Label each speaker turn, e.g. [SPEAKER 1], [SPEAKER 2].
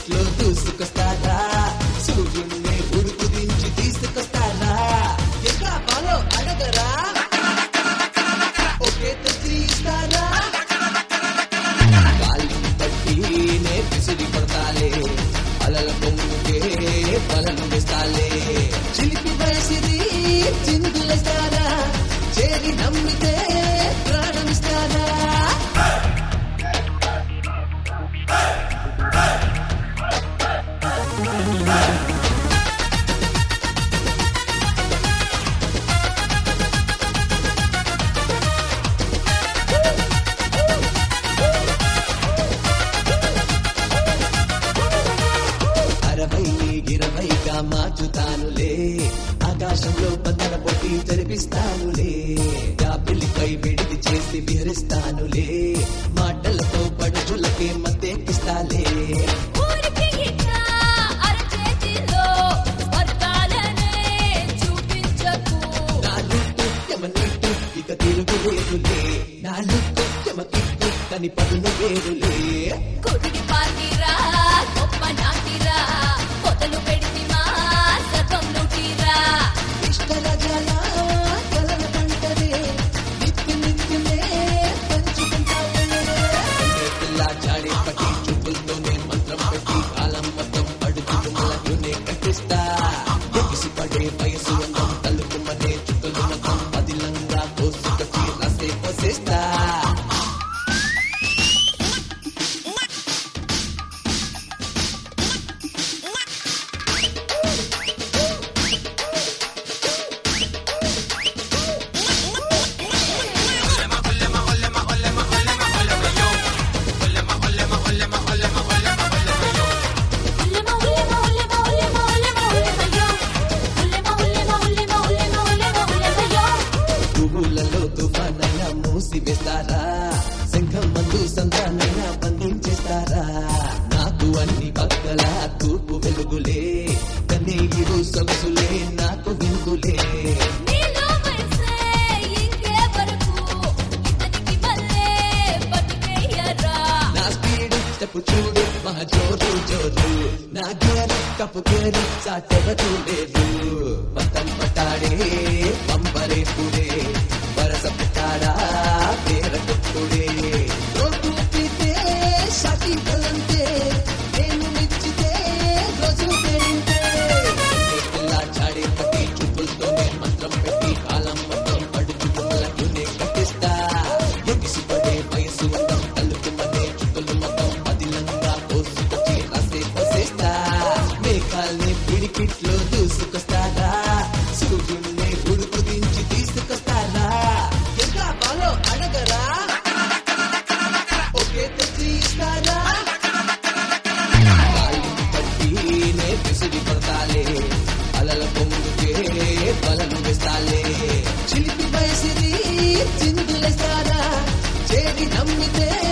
[SPEAKER 1] పిడికిట్లో దూసుకొస్తారా సూర్యుడిని ఉడుకు దించి తీసుకొస్తారా ఇంకా పాలో అడగరా ఒకే తెచ్చి ఇస్తారా గాలి పట్టి నే పిసిడి పడతాలే అలల పొంగుకే బలను వేస్తాలే చిలిపి వయసిది చిందులేస్తారా చేరి నమ్మితే ప్రాణమిస్తారా అరవై ఇరవైగా మార్చుతానులే ఆకాశంలో పందల పొట్టి తెరిపిస్తానులే యాపిల్పై విడిది చేసి విహరిస్తానులే మాటలతో పడుచులకే మత్తెక్కిస్తాలే
[SPEAKER 2] ఊరికి ఇట్ట అరచేతిలో స్వర్గాలనే చూపించకు
[SPEAKER 1] నాలుగు యమనీటు ఇక తిరుగులేదులే నాలుగు యమకిట్టు కని పదును వేరులే
[SPEAKER 2] కుడికి పార్టీరా గొప్ప నాటిరా మొదలు పెడితిమా సర్వం లూటిరా
[SPEAKER 1] ఇష్టరాజాల కలల పంటలే నిత్య నిత్యమే పంచుకుంటావే పిల్ల చాడి పట్టి చూపులతోనే మంత్రం పెట్టి కాలం మొత్తం అడుగుతూ మలకునే కట్టిస్తా ఎగిసి పడే వయసు అందం తలుపుమనే చుక్కలు మొత్తం పదిలంగా కోసుకొచ్చి రాసే పోసేస్తా
[SPEAKER 2] ఉల్లెమ ఉల్లెమ ఉల్లెమ ఉల్లెమ ఉల్లెమ ఉల్లెమయ్యో ఉల్లెమ ఉల్లెమ ఉల్లెమ ఉల్లెమ ఉల్లెమ ఉల్లెమయ్యో
[SPEAKER 1] పువ్వులలో తుఫానైనా మూసివేస్తారా శంఖం మందు సంతానైనా బంధించేస్తారా నాకు అన్ని పక్కల తూపు వెలుగులే కన్నీరు సొగసులే నాకు వింకులే
[SPEAKER 2] నీలో వయసే ఇంకే వరకు ఇతనికి మళ్ళే బతికేయరా
[SPEAKER 1] నా స్పీడ్ స్టెప్ చూడు మహా జోరు జోరు నా గేరు కప్పు గేరు సాటెవరు లేరు పతం పట్టాడే పంపరే పుడే వరస పెట్టాడా పేర కొట్టుడే రోడ్డు పీతే షాకి బలంతే నేను మెచ్చితే రోజు పేరింటే పిల్ల చాడే పట్టి చూపులతోనే మంత్రం పెట్టి కాలం మొత్తం పడుచు బొమ్మలకునే కట్టిస్తా ఎగిసి పడే వయసు అందం తలుపు మనే చుక్కలు మొత్తం పదిలంగా కోసుకొచ్చి రాసే పోసేస్తా మేఘాల్ని పిడికిట్లో దూసుకొస్తారా సూర్యుడిని ఉడుకు దించి తీసుకొస్తారా ఇంకా బాలో అడగరా ఒకే తెచ్చి ఇస్తారా గాలి పట్టి నే పిసిడి పడతాలే అలల పొంగుకే బలను వేస్తాలే చిలిపి వయసిది చిందులేస్తారా చేరి నమ్మితే